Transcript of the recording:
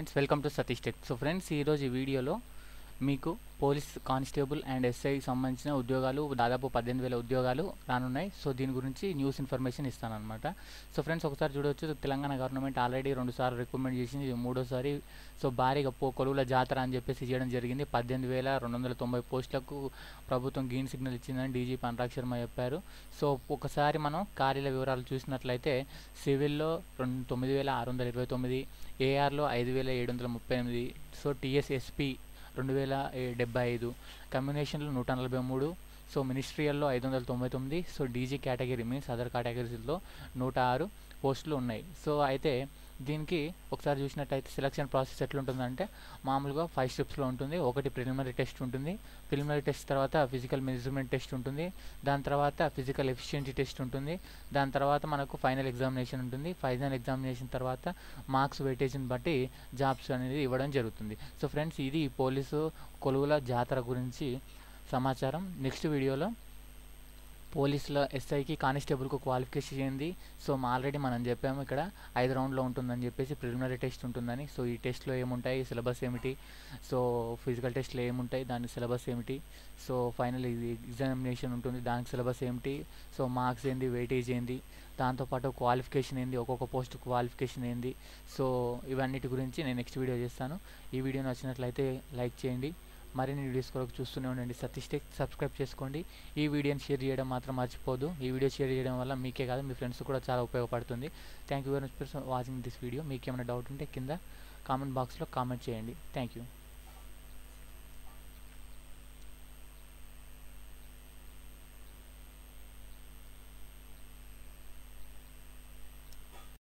friends welcome to Satish tech so friends ఈరోజు ఈ వీడియోలో మీకు పోలీస్ కానిస్టేబుల్ అండ్ ఎస్ఐకి సంబంధించిన ఉద్యోగాలు దాదాపు పద్దెనిమిది వేల ఉద్యోగాలు రానున్నాయి సో దీని గురించి న్యూస్ ఇన్ఫర్మేషన్ ఇస్తానన్నమాట సో ఫ్రెండ్స్ ఒకసారి చూడవచ్చు తెలంగాణ గవర్నమెంట్ ఆల్రెడీ రెండు సార్లు రికమెండ్ చేసింది ఇది మూడోసారి సో భారీగా పో కొలువుల జాతర అని చెప్పేసి చేయడం జరిగింది పద్దెనిమిది వేల రెండు వందల తొంభై పోస్టులకు ప్రభుత్వం గ్రీన్ సిగ్నల్ ఇచ్చిందని డీజీపీ అనురాగ్ శర్మ చెప్పారు సో ఒకసారి మనం ఖాళీల వివరాలు చూసినట్లయితే సివిల్లో రెండు తొమ్మిది వేల ఆరు వందల ఇరవై తొమ్మిది ఏఆర్లో ఐదు వేల ఏడు వందల ముప్పై ఎనిమిది సో టీఎస్ఎస్పి రెండు వేల డెబ్బై ఐదు కమ్యూనికేషన్లో నూట నలభై మూడు సో మినిస్ట్రియల్లో ఐదు వందల తొంభై తొమ్మిది so DG category means other కేటగిరీస్లో నూట ఆరు పోస్టులు ఉన్నాయి సో అయితే దీనికి ఒకసారి చూసినట్టయితే సెలక్షన్ ప్రాసెస్ ఎట్లుంటుందంటే మామూలుగా ఫైవ్ స్టెప్స్లో ఉంటుంది ఒకటి ప్రిలిమినరీ టెస్ట్ ఉంటుంది ప్రిలిమినరీ టెస్ట్ తర్వాత ఫిజికల్ మెజర్మెంట్ టెస్ట్ ఉంటుంది దాని తర్వాత ఫిజికల్ ఎఫిషియన్సీ టెస్ట్ ఉంటుంది దాని తర్వాత మనకు ఫైనల్ ఎగ్జామినేషన్ ఉంటుంది ఫైనల్ ఎగ్జామినేషన్ తర్వాత మార్క్స్ వెయిటేజ్ని బట్టి జాబ్స్ అనేది ఇవ్వడం జరుగుతుంది సో ఫ్రెండ్స్ ఇది పోలీసు కొలువుల జాతర గురించి సమాచారం నెక్స్ట్ వీడియోలో పోలీసుల ఎస్ఐకి కానిస్టేబుల్కు క్వాలిఫికేషన్ చేయండి సో ఆల్రెడీ మనం చెప్పాము ఇక్కడ ఐదు రౌండ్లో ఉంటుందని చెప్పేసి ప్రిలిమినరీ టెస్ట్ ఉంటుందని సో ఈ టెస్ట్లో ఏముంటాయి సిలబస్ ఏమిటి సో ఫిజికల్ టెస్ట్లో ఏముంటాయి దాని సిలబస్ ఏమిటి సో ఫైనల్ ఎగ్జామినేషన్ ఉంటుంది దానికి సిలబస్ ఏమిటి సో మార్క్స్ ఏంది వెయిటేజ్ ఏంది దాంతోపాటు క్వాలిఫికేషన్ ఏంది ఒక్కొక్క పోస్ట్ క్వాలిఫికేషన్ ఏంది సో ఇవన్నిటి గురించి నేను నెక్స్ట్ వీడియో చేస్తాను ఈ వీడియో నచ్చినట్లయితే లైక్ చేయండి మరిన్ని వీడియోస్ కొరకు చూస్తూనే ఉండండి సతీష్ టెక్ సబ్స్క్రైబ్ చేసుకోండి ఈ వీడియోని షేర్ చేయడం మాత్రం మర్చిపోదు ఈ వీడియో షేర్ చేయడం వల్ల మీకే కాదు మీ ఫ్రెండ్స్ కూడా చాలా ఉపయోగపడుతుంది thank you very much for watching this video మీకు ఏమైనా డౌట్ ఉంటే కింద కామెంట్ బాక్స్లో కామెంట్ చేయండి థ్యాంక్ యూ